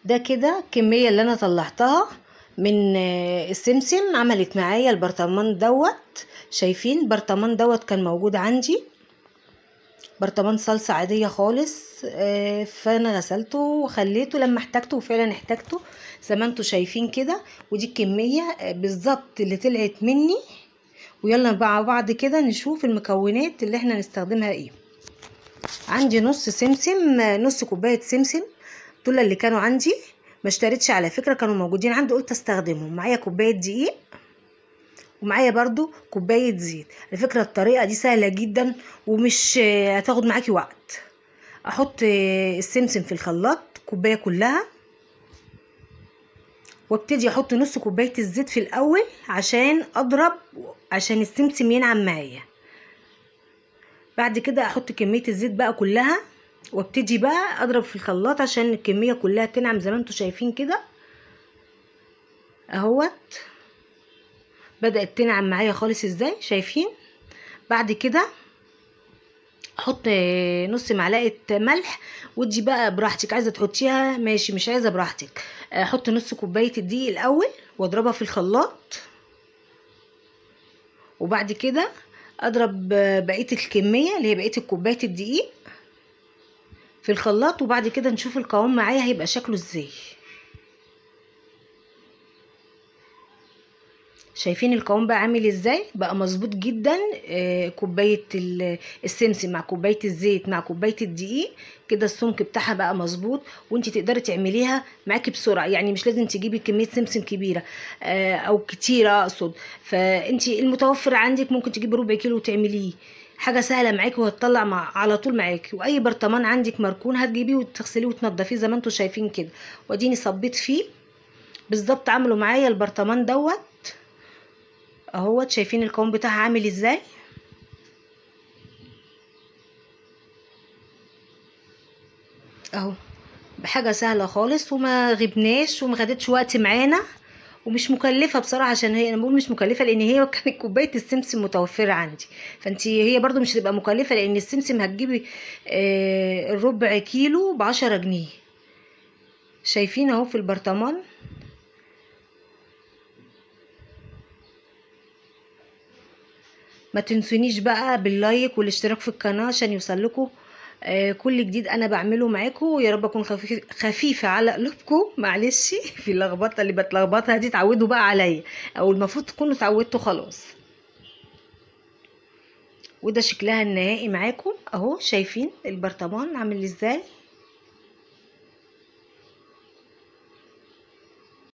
ده كده الكمية اللي انا طلعتها من آه، السمسم عملت معايا البرطمان دوت شايفين البرطمان دوت كان موجود عندي برطمان صلصة عادية خالص آه، فانا غسلته وخليته لما احتاجته وفعلا احتاجته زي ما انتوا شايفين كده ودي الكمية آه، بالظبط اللي طلعت مني ويلا مع بعض كده نشوف المكونات اللي احنا نستخدمها ايه عندي نص سمسم آه، نص كوباية سمسم دول اللي كانوا عندي ما اشتريتش على فكرة كانوا موجودين عندي قلت استخدمهم معايا كوباية دقيق ومعايا برضو كوباية زيت على فكرة الطريقة دي سهلة جدا ومش آه، هتاخد معاكي وقت احط آه، السمسم في الخلاط كوباية كلها وابتدي احط نص كوباية الزيت في الاول عشان اضرب عشان السمسم ينعم معايا بعد كده احط كمية الزيت بقى كلها وابتدي بقى اضرب في الخلاط عشان الكمية كلها تنعم زي ما انتوا شايفين كده اهوت بدأت تنعم معايا خالص ازاي شايفين بعد كده احط آه، نص معلقه ملح ودي بقى براحتك عايزه تحطيها ماشي مش عايزه براحتك احط نص كوبايه الدقيق الاول واضربها في الخلاط وبعد كده اضرب آه، بقيه الكميه اللي هي بقيه كوبايه الدقيق في الخلاط وبعد كده نشوف القوام معايا هيبقى شكله ازاي شايفين القوام بقى عامل ازاي بقى مظبوط جدا آه، كوبايه ال- السمسم مع كوبايه الزيت مع كوبايه الدقيق كده السمك بتاعها بقى مظبوط وانت تقدري تعمليها معاكي بسرعه يعني مش لازم تجيبي كميه سمسم كبيره آه، او كتيره اقصد فانت المتوفر عندك ممكن تجيبي ربع كيلو وتعمليه حاجه سهله معاكي وهتطلع مع على طول معاكي واي برطمان عندك مركون هتجيبيه وتغسليه وتنضفيه زي ما انتوا شايفين كده واديني صبيت فيه بالظبط عملوا معايا البرطمان دوت اهوت شايفين القوام بتاعها عامل ازاي اهو بحاجه سهله خالص وما غبناش وما خدتش وقت معانا ومش مكلفه بصراحه عشان هي انا بقول مش مكلفه لان هي كانت كوبايه السمسم متوفره عندي فانت هي برضو مش هتبقى مكلفه لان السمسم هتجيبي آه الربع كيلو بعشرة جنيه شايفين اهو في البرطمان ما تنسونيش بقى باللايك والاشتراك في القناة عشان يوصلكوا آه، كل جديد انا بعمله معاكم ويا رب اكون خفيف خفيفه على قلوبكم معلش في اللخبطه اللي بتلخبطها دي تعودوا بقى عليا او المفروض تكونوا اتعودتوا خلاص وده شكلها النهائي معاكم اهو شايفين البرطمان عامل ازاي